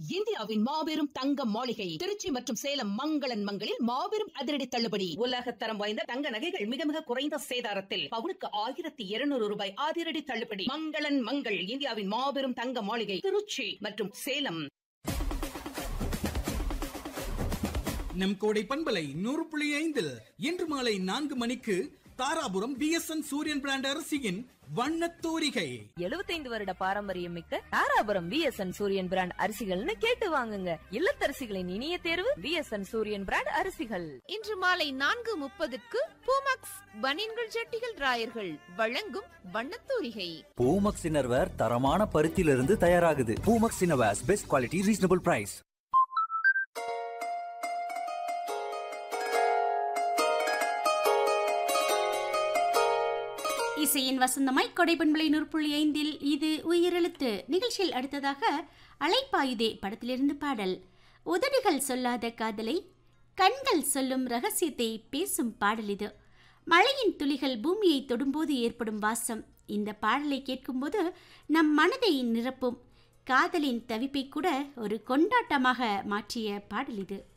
இந்தியாவின் மாபெரும் தங்க மாளிகை திருச்சி மற்றும் சேலம் மங்களன் மங்களில் மாபெரும் அதிரடி தள்ளுபடி உலக தரம் வாய்ந்த தங்க நகைகள் மிக மிக குறைந்த சேதாரத்தில் பவுனுக்கு ஆயிரத்தி இருநூறு ரூபாய் அதிரடி தள்ளுபடி மங்களன் மங்கள் இந்தியாவின் மாபெரும் தங்க மாளிகை திருச்சி மற்றும் சேலம் நம் கோடை பண்பலை நூறு புள்ளி ஐந்தில் இன்று மாலை நான்கு மணிக்கு தாராபுரம் பிஎஸ்என் சூரியன் பிராண்ட் அரிசியின் வண்ணத் தூரிகை எழுபத்தைந்து வருட பாரம்பரியம் மிக்க தாராபுரம் விஎஸ்என் சூரியன் பிராண்ட் அரிசிகள்னு கேட்டு வாங்குங்க இல்லத்தரசிகளின் இனிய தேர்வு விஎஸ்என் சூரியன் பிராண்ட் அரிசிகள் இன்று மாலை நான்கு முப்பதுக்கு பூமாக்ஸ் பனியன்கள் ஜட்டிகள் ராயர்கள் வழங்கும் வண்ணத்தூரிகை பூமக்ஸ் இன்னர்வேர் தரமான பருத்தியிலிருந்து தயாராகுது Poomex innerwears best quality reasonable price இசையின் வசந்தமாய் கொடைபண்பலை நூறு புள்ளி ஐந்தில் இது உயிரெழுத்து நிகழ்ச்சியில் அடுத்ததாக அலைப்பாயுதே படத்திலிருந்து பாடல் உதடுகள் சொல்லாத காதலை கண்கள் சொல்லும் ரகசியத்தை பேசும் பாடல் இது மழையின் துளிகள் பூமியை தொடும்போது ஏற்படும் வாசம் இந்த பாடலை கேட்கும்போது நம் மனதை நிரப்பும் காதலின் தவிப்பை கூட ஒரு கொண்டாட்டமாக மாற்றிய பாடல் இது